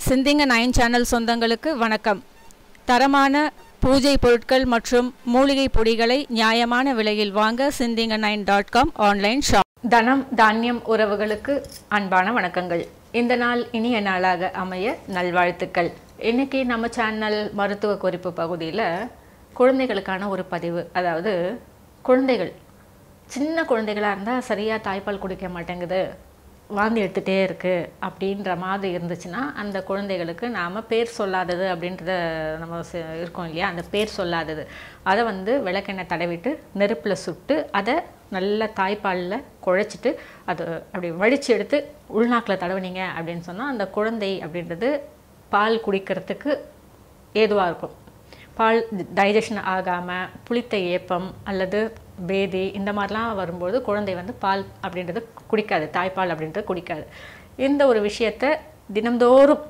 சிந்திங்க nine channel சொந்தங்களுக்கு வணக்கம் தரமான பூஜை பொருட்கள் மற்றும் மூலிகை பொடிகளை நியாயமான விலையில் வாங்க சிந்திங்க nine dot com online shop தனம் தானியம் உறவுகளுக்கு அன்பான வணக்கங்கள் இந்த நாள் இனிய நாளாக அமைய நல்வாழ்த்துக்கள் இன்னைக்கு நம்ம சேனல் மருத்துவ குறிப்பு பகுதியில் குழந்தைகளுக்கான ஒரு பதிவு அதாவது குழந்தைகள் சின்ன குழந்தைகளாக இருந்தால் சரியாக தாய்ப்பால் குடிக்க மாட்டேங்குது வாந்தி எடுத்துகிட்டே இருக்குது அப்படின்ற மாதிரி இருந்துச்சுன்னா அந்த குழந்தைகளுக்கு நாம் பேர் சொல்லாதது அப்படின்றத நம்ம ச- இருக்கோம் இல்லையா அந்த பேர் சொல்லாதது அதை வந்து விளக்கெண்ணெய் தடவிட்டு நெருப்பில் சுட்டு அதை நல்ல தாய்ப்பாலில் குழைச்சிட்டு அது அப்படி வடித்து எடுத்து உள்நாக்கில் தடவுனீங்க அப்படின்னு சொன்னால் அந்த குழந்தை அப்படின்றது பால் குடிக்கிறதுக்கு ஏதுவாக இருக்கும் பால் டைஜஷன் ஆகாமல் புளித்த ஏப்பம் அல்லது பேதி இந்த மாதிரிலாம் வரும்போது குழந்தை வந்து பால் அப்படின்றது குடிக்காது தாய்ப்பால் அப்படின்றது குடிக்காது இந்த ஒரு விஷயத்தை தினம்தோறும்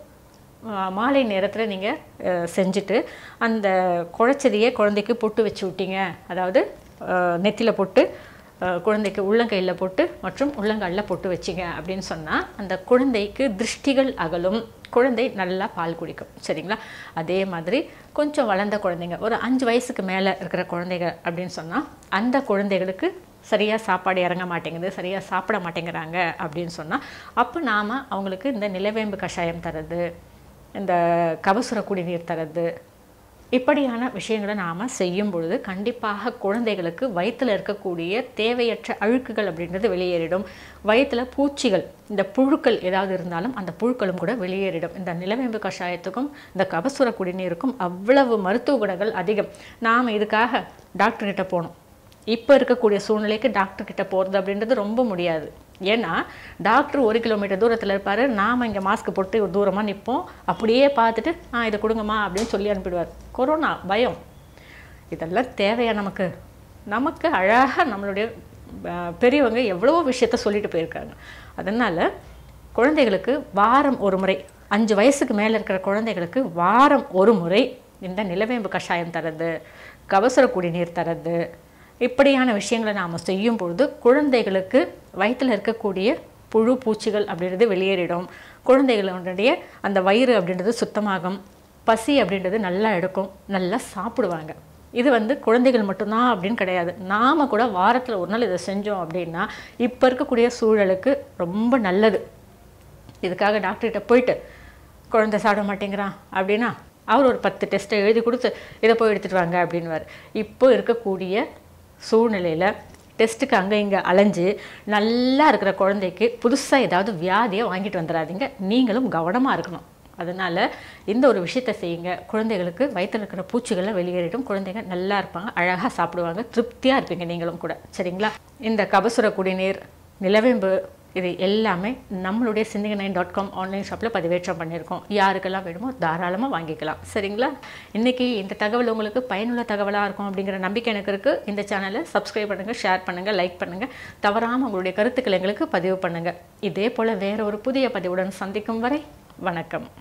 ஆ, மாலை நேரத்தில் நீங்கள் செஞ்சுட்டு அந்த குழைச்சதையே குழந்தைக்கு பொட்டு வச்சு விட்டீங்க அதாவது நெத்தியில் பொட்டு ஆ, குழந்தைக்கு உள்ளங்கையில் போட்டு மற்றும் உள்ளங்காலில் பொட்டு வச்சிங்க அப்படின்னு சொன்னால் அந்த குழந்தைக்கு திருஷ்டிகள் அகலும் குழந்தை நல்லா பால் குடிக்கும் சரிங்களா அதே மாதிரி கொஞ்சம் வளர்ந்த குழந்தைங்க ஒரு அஞ்சு வயசுக்கு மேலே இருக்கிற குழந்தைங்க அப்படின்னு சொன்னால் அந்த குழந்தைகளுக்கு சரியாக சாப்பாடு இறங்க மாட்டேங்குது சரியாக சாப்பிட மாட்டேங்கிறாங்க அப்படின்னு சொன்னால் அப்போ நாம் அவங்களுக்கு இந்த நிலவேம்பு கஷாயம் தரது இந்த கபசுர குடிநீர் தரது இப்படியான விஷயங்களை நாம் செய்யும் பொழுது கண்டிப்பாக குழந்தைகளுக்கு வயிற்றில் இருக்கக்கூடிய தேவையற்ற அழுக்குகள் அப்படின்றது வெளியேறிடும் வயிற்றில் பூச்சிகள் இந்த புழுக்கள் ஏதாவது இருந்தாலும் அந்த புழுக்களும் கூட வெளியேறிடும் இந்த நிலவேம்பு கஷாயத்துக்கும் இந்த கபசுர குடிநீருக்கும் அவ்வளவு மருத்துவ குணங்கள் அதிகம் நாம் இதுக்காக டாக்டர்கிட்ட போகணும் இப்போ இருக்கக்கூடிய சூழ்நிலைக்கு டாக்டர் கிட்ட போகிறது அப்படின்றது ரொம்ப முடியாது ஏன்னா டாக்டர் ஒரு கிலோமீட்டர் தூரத்தில் இருப்பார் நாம் இங்கே மாஸ்க் போட்டு ஒரு தூரமாக நிற்போம் அப்படியே பார்த்துட்டு ஆ இதை கொடுங்கம்மா அப்படின்னு சொல்லி அனுப்பிடுவார் கொரோனா பயம் இதெல்லாம் தேவையா நமக்கு நமக்கு அழகாக நம்மளுடைய அஹ், பெரியவங்க எவ்வளவோ விஷயத்த சொல்லிட்டு போயிருக்காங்க அதனால் குழந்தைகளுக்கு வாரம் ஒரு முறை அஞ்சு வயசுக்கு மேலே இருக்கிற குழந்தைகளுக்கு வாரம் ஒரு முறை இந்த நிலவேம்பு கஷாயம் தரது கபசுர குடிநீர் தரது இப்படியான விஷயங்களை நாம் செய்யும் பொழுது குழந்தைகளுக்கு வயிற்றில் இருக்கக்கூடிய புழு பூச்சிகள் அப்படின்றது வெளியேறிடும் குழந்தைகளுடைய அந்த வயிறு அப்படின்றது சுத்தமாகும் பசி அப்படின்றது நல்லா எடுக்கும் நல்லா சாப்பிடுவாங்க இது வந்து குழந்தைகள் மட்டும்தான் அப்படின்னு கிடையாது நாம் கூட வாரத்தில் ஒரு நாள் இதை செஞ்சோம் அப்படின்னா இப்போ இருக்கக்கூடிய சூழலுக்கு ரொம்ப நல்லது இதுக்காக டாக்டர்கிட்ட போயிட்டு குழந்தை சாப்பிட மாட்டேங்கிறான் அப்படின்னா அவர் ஒரு பத்து டெஸ்ட்டை எழுதி கொடுத்து இதை போய் எடுத்துகிட்டு வாங்க அப்படின்வார் இப்போ இருக்கக்கூடிய சூழ்நிலையில் டெஸ்ட்டுக்கு அங்கே இங்கே அலைஞ்சு நல்லா இருக்கிற குழந்தைக்கு புதுசாக ஏதாவது வியாதியை வாங்கிட்டு வந்துடாதீங்க நீங்களும் கவனமாக இருக்கணும் அதனால் இந்த ஒரு விஷயத்தை செய்யுங்க குழந்தைகளுக்கு வயிற்றில் இருக்கிற பூச்சிகளை வெளியேறிடும் குழந்தைங்க நல்லா இருப்பாங்க அழகாக சாப்பிடுவாங்க திருப்தியாக இருப்பீங்க நீங்களும் கூட சரிங்களா இந்த கபசுர குடிநீர் நிலவேம்பு இது எல்லாமே நம்மளுடைய சிந்திங்க நைன் டாட் காம் ஆன்லைன் ஷாப்பில் பதிவேற்றம் பண்ணியிருக்கோம் யாருக்கெல்லாம் வேணுமோ தாராளமாக வாங்கிக்கலாம் சரிங்களா இன்றைக்கி இந்த தகவல் உங்களுக்கு பயனுள்ள தகவலாக இருக்கும் அப்படிங்கிற நம்பிக்கை எனக்கு இருக்குது இந்த சேனலை சப்ஸ்கிரைப் பண்ணுங்கள் ஷேர் பண்ணுங்கள் லைக் பண்ணுங்கள் தவறாமல் உங்களுடைய கருத்துக்களை எங்களுக்கு பதிவு பண்ணுங்கள் இதே போல் வேற ஒரு புதிய பதிவுடன் சந்திக்கும் வரை வணக்கம்